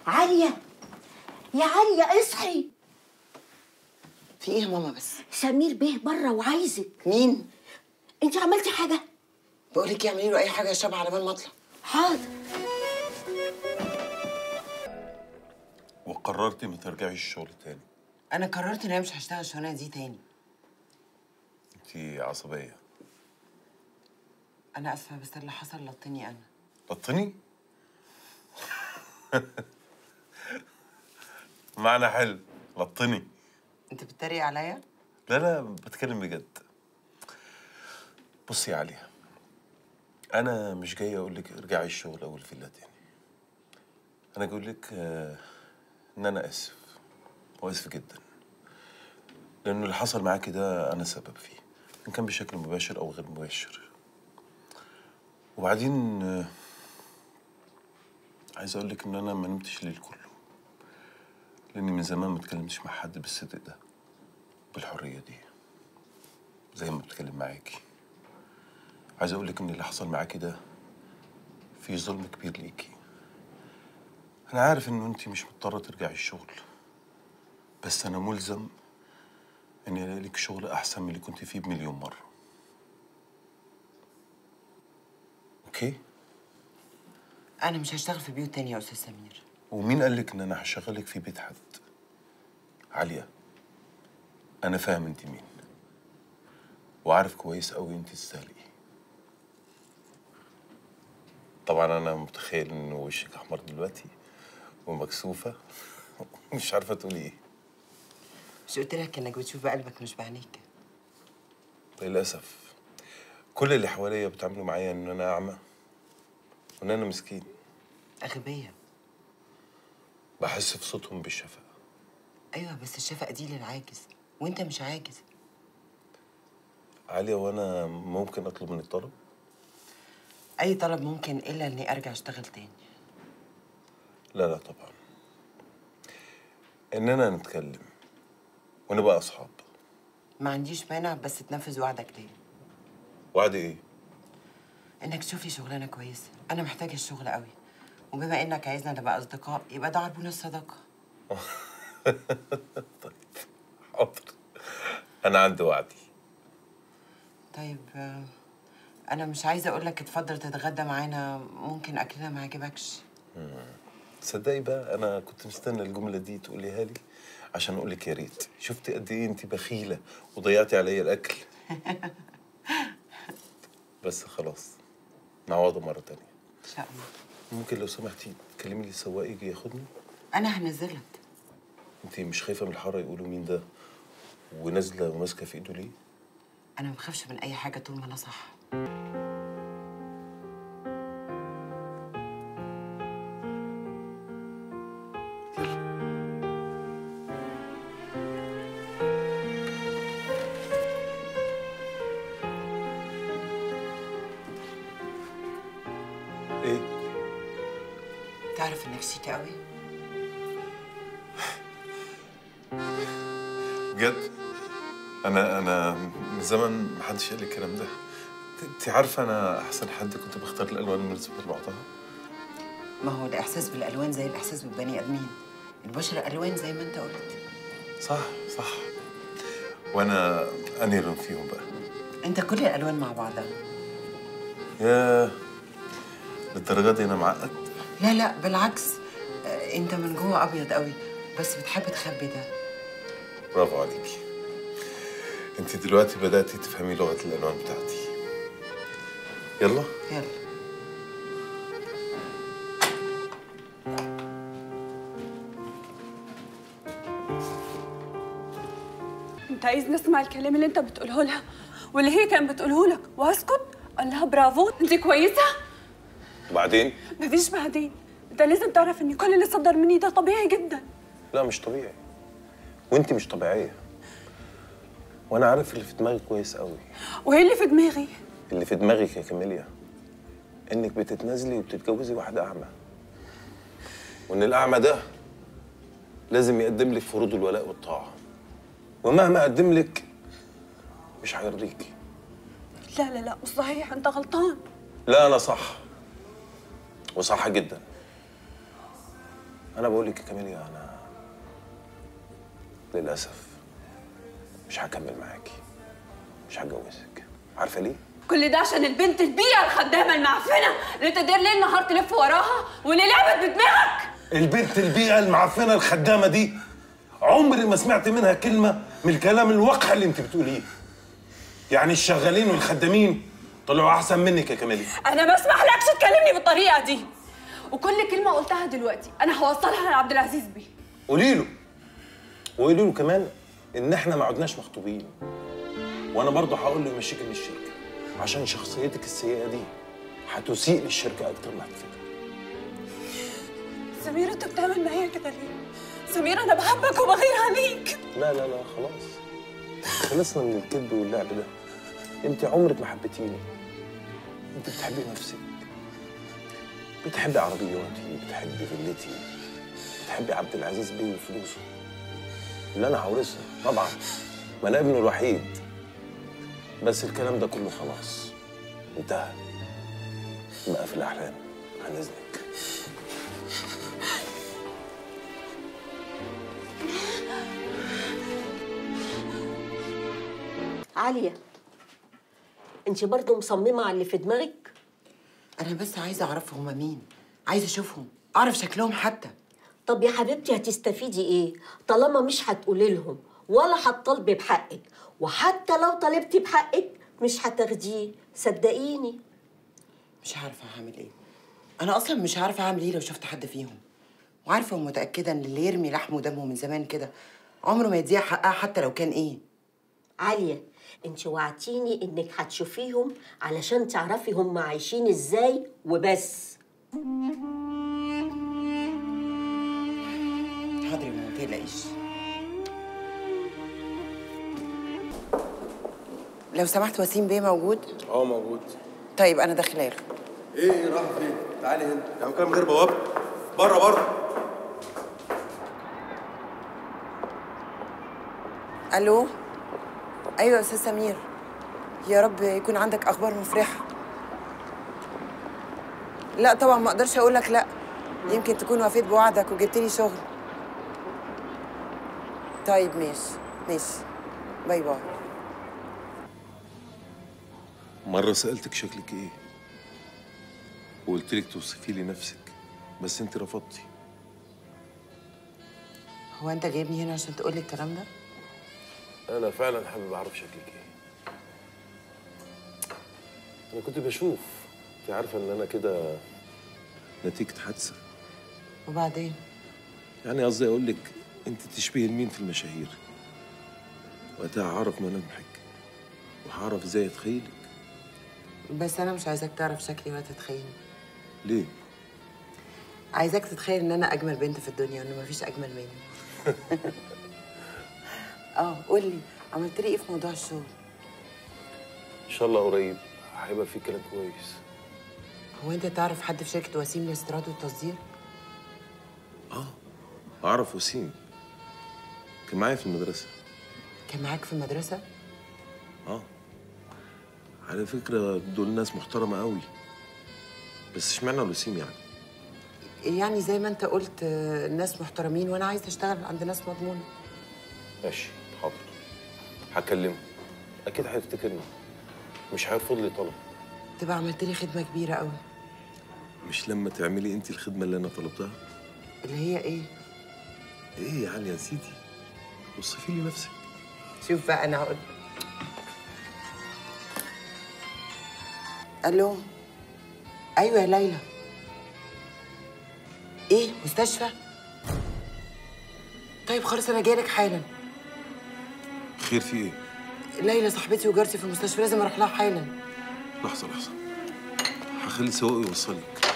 عالية يا عالية اصحي في ايه يا ماما بس سمير بيه بره وعايزك مين انت عملتي حاجة بقول لك اعملي له اي حاجه يشربها على بال ما اطلع حاضر وقررتي ما ترجعيش الشغل تاني انا قررت ان انا مش هشتغل الشغلانه دي تاني انت عصبيه انا اسفه بس اللي حصل لطني انا لطني معنى حلو لطني انت بتتريق عليا لا لا بتكلم بجد بصي يا عليا انا مش جاي اقول لك ارجعي الشغل او الفيلا تاني انا اقول لك آه، ان انا اسف واسف جدا لانه اللي حصل معاكي ده انا سبب فيه ان كان بشكل مباشر او غير مباشر وبعدين آه، عايز اقول لك ان انا ما نمتش الليل كله لاني من زمان ما اتكلمتش مع حد بالصدق ده بالحريه دي زي ما بتكلم معاكي عايز اقول لك ان اللي حصل معاكي ده في ظلم كبير ليكي انا عارف ان انت مش مضطره ترجعي الشغل بس انا ملزم ان الاقي لك شغل احسن من اللي كنت فيه بمليون مره اوكي انا مش هشتغل في بيوت تانية يا استاذ سمير ومين قال لك ان انا هشغلك في بيت حد عليا انا فاهم انت مين وعارف كويس قوي انت تستاهلي ايه طبعا انا متخيل ان وشك احمر دلوقتي ومكسوفه ومش عارفه تقولي ايه مش قلت لك انك بتشوف بقلبك مش بعينيك للاسف كل اللي حواليا بيتعاملوا معايا ان انا اعمى وان انا مسكين اغبياء بحس في صوتهم بالشفقه ايوه بس الشفقه دي للعاجز وانت مش عاجز عاليه وانا ممكن اطلب منك طلب اي طلب ممكن الا اني ارجع اشتغل تاني لا لا طبعا اننا نتكلم ونبقى اصحاب ما عنديش مانع بس تنفذ وعدك ليا وعد ايه انك تشوف لي شغلانه كويسه انا محتاجه الشغل قوي وبما انك عايزنا نبقى اصدقاء يبقى ده عربون الصداقه حاضر انا عندي وعدي طيب آه، انا مش عايزه اقول لك اتفضل تتغدى معانا ممكن اكلنا ما عجبكش تصدقي بقى انا كنت مستنى الجمله دي تقوليها لي عشان اقول لك يا ريت شفتي قد ايه انت بخيله وضيعتي عليا الاكل بس خلاص نعوضه مره تانية ان شاء الله ممكن لو سمحتي تكلمي لي السواق يجي ياخدني انا هنزلك انت مش خايفه من الحاره يقولوا مين ده ونازله وماسكه في ايده ليه انا ما بخافش من اي حاجه طول ما انا صح ايه تعرف انك شيك قوي بجد انا انا من زمان ما حدش قال لي الكلام ده انت عارفه انا احسن حد كنت بختار الالوان المناسبه لبعضها ما هو الاحساس بالالوان زي الاحساس بالبني ادمين البشر الوان زي ما انت قلت صح صح وانا انهي لون فيهم بقى انت كل الالوان مع بعضها يا للدرجه دي انا معقد لا لا بالعكس آه، انت من جوه ابيض قوي بس بتحب تخبي ده برافو عليكي انت دلوقتي بداتي تفهمي لغه الالوان بتاعتي يلا يلا انت عايزني اسمع الكلام اللي انت بتقوله لها واللي هي كانت بتقوله لك واسكت قال لها برافو انت كويسه وبعدين مفيش بعدين انت لازم تعرف ان كل اللي صدر مني ده طبيعي جدا لا مش طبيعي وانت مش طبيعيه وانا عارف اللي في دماغك كويس قوي وايه اللي في دماغي اللي في دماغك يا كاميليا انك بتتنازلي وبتتجوزي واحد اعمى وان الاعمى ده لازم يقدم لك فروض الولاء والطاعه ومهما قدم لك مش هيرضيكي لا لا لا مش صحيح انت غلطان لا انا صح وصح جدا انا بقول لك يا كاميليا انا للاسف مش هكمل معاكي مش هتجوزك عارفه ليه كل ده عشان البنت البيئة الخدامة المعفنة اللي تقدر ليل نهار تلف وراها واللي لعبت بدماغك البنت البيئه المعفنه الخدامه دي عمري ما سمعت منها كلمه من الكلام الوقح اللي انت بتقوليه يعني الشغالين والخدامين طلعوا احسن منك يا كاميليا أنا ما أسمحلكش تكلمني بالطريقة دي وكل كلمة قلتها دلوقتي أنا هوصلها لعبد العزيز بيه قولي له وقولي له كمان ان احنا ما عدناش مخطوبين وانا برضه هقول له يمشيك من الشركه عشان شخصيتك السيئه دي هتسيء للشركه اكتر ما هتفيدها سمير أنت بتعمل معايا كده ليه؟ سمير أنا بحبك وبغير عليك لا لا لا خلاص خلصنا من الكذب واللعب ده انت عمرك ما حبيتيني انت بتحبي نفسك بتحبي عربياتي بتحبي فيلتي بتحبي عبد العزيز بيه وفلوسه اللي انا هورثها طبعا ما انا ابنه الوحيد بس الكلام ده كله خلاص انتهى بقى في الاحلام عن اذنك عالية انت برضو مصممة على اللي في دماغك انا بس عايزه اعرف هما مين عايزه اشوفهم اعرف شكلهم حتى طب يا حبيبتي هتستفيدي ايه طالما مش هتقولي لهم ولا هتطالبي بحقك وحتى لو طالبتي بحقك مش هتاخديه صدقيني مش عارفه هعمل ايه انا اصلا مش عارفه اعمل ايه لو شفت حد فيهم وعارفه ومتاكده ان اللي يرمي لحمه ودمه من زمان كده عمره ما يديها حقها حتى لو كان ايه عالية انت وعدتيني انك هتشوفيهم علشان تعرفي هم عايشين ازاي وبس حاضر يا ماما ما تقلقيش لو سمحت وسيم بيه موجود اه موجود طيب انا داخله له ايه ايه راح فين؟ تعالي هنا يا عم كلام من غير بوابه بره بره الو ايوه يا استاذ سمير يا رب يكون عندك اخبار مفرحه لا طبعا ما اقدرش اقول لك لا يمكن تكون وفيت بوعدك وجبت لي شغل طيب ماشي ماشي باي باي مرة سألتك شكلك إيه؟ وقلت لك توصفي لي نفسك بس أنت رفضتي هو انت جايبني هنا عشان تقول لي الكلام ده أنا فعلا حابب أعرف شكلك إيه أنا كنت بشوف أنت عارفة إن أنا كده نتيجة حادثة وبعدين يعني قصدي أقول لك أنت تشبهي لمين في المشاهير وقتها هعرف ملامحك وهعرف إزاي أتخيلك بس انا مش عايزاك تعرف شكلي ولا تتخيلني ليه؟ عايزاك تتخيل ان انا اجمل بنت في الدنيا وان مفيش اجمل مني اه قول لي عملت لي ايه في موضوع الشغل إن شاء الله قريب هيبقى في كلام كويس هو انت تعرف حد في شركه وسيم للاستيراد والتصدير أعرف وسيم كان معايا في المدرسة كان معاك في المدرسه اه على فكرة دول ناس محترمة قوي بس اشمعنى وسيم يعني؟ يعني زي ما انت قلت آه، ناس محترمين وانا عايزه اشتغل عند ناس مضمونه ماشي حاضر هكلمه أكيد هيفتكرني مش هيرفض لي طلب تبقى عملت لي خدمه كبيره قوي مش لما تعملي أنت الخدمة اللي أنا طلبتها؟ اللي هي ايه إيه يعني يا سيدي؟ وصفي لي نفسك شوف بقى انا هقول الو ايوه يا ليلى ايه مستشفى طيب خلاص انا جايلك حالا خير في إيه؟ ليلى صاحبتي وجارتي في المستشفى لازم اروح لها حالا لحظة لحظة هخلي سواق يوصلك